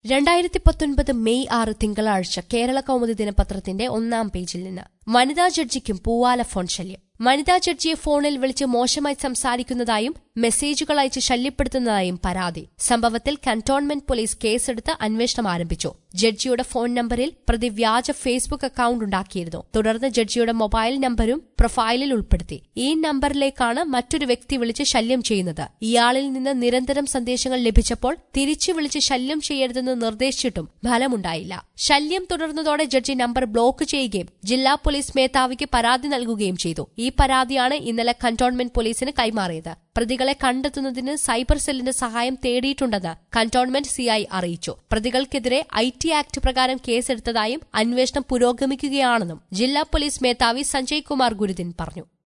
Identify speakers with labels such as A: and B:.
A: രണ്ടായിരത്തി പത്തൊൻപത് മെയ് ആറ് തിങ്കളാഴ്ച കേരള കൗമുദി ദിനപത്രത്തിന്റെ ഒന്നാം പേജിൽ നിന്ന് വനിതാ ജഡ്ജിക്കും പൂവാല ഫോൺ ശല്യം വനിതാ ജഡ്ജിയെ ഫോണിൽ വിളിച്ച് മോശമായി സംസാരിക്കുന്നതായും മെസ്സേജുകൾ അയച്ച് ശല്യപ്പെടുത്തുന്നതായും പരാതി സംഭവത്തിൽ കന്റോൺമെന്റ് പോലീസ് കേസെടുത്ത് അന്വേഷണം ആരംഭിച്ചു ജഡ്ജിയുടെ ഫോൺ നമ്പറിൽ പ്രതി വ്യാജ ഫേസ്ബുക്ക് അക്കൌണ്ട് ഉണ്ടാക്കിയിരുന്നു തുടർന്ന് ജഡ്ജിയുടെ മൊബൈൽ നമ്പരും പ്രൊഫൈലിൽ ഉൾപ്പെടുത്തി ഈ നമ്പറിലേക്കാണ് മറ്റൊരു വ്യക്തി വിളിച്ച് ശല്യം ചെയ്യുന്നത് ഇയാളിൽ നിന്ന് നിരന്തരം സന്ദേശങ്ങൾ ലഭിച്ചപ്പോൾ തിരിച്ചു വിളിച്ച് ശല്യം ചെയ്യരുതെന്ന് നിർദ്ദേശിച്ചിട്ടും ഫലമുണ്ടായില്ല ശല്യം തുടർന്നതോടെ ജഡ്ജി നമ്പർ ബ്ലോക്ക് ചെയ്യുകയും ജില്ലാ പോലീസ് മേധാവിക്ക് പരാതി നൽകുകയും ചെയ്തു ഈ പരാതിയാണ് ഇന്നലെ കന്റോൺമെന്റ് പോലീസിന് കൈമാറിയത് പ്രതികളെ കണ്ടെത്തുന്നതിന് സൈബർ സെല്ലിന്റെ സഹായം തേടിയിട്ടുണ്ടെന്ന് കന്റോൺമെന്റ് സിഐ അറിയിച്ചു പ്രതികൾക്കെതിരെ ഐ ടി ആക്ട് പ്രകാരം കേസെടുത്തതായും അന്വേഷണം പുരോഗമിക്കുകയാണെന്നും ജില്ലാ പോലീസ് മേധാവി സഞ്ജയ് കുമാർ ഗുരുദിൻ പറഞ്ഞു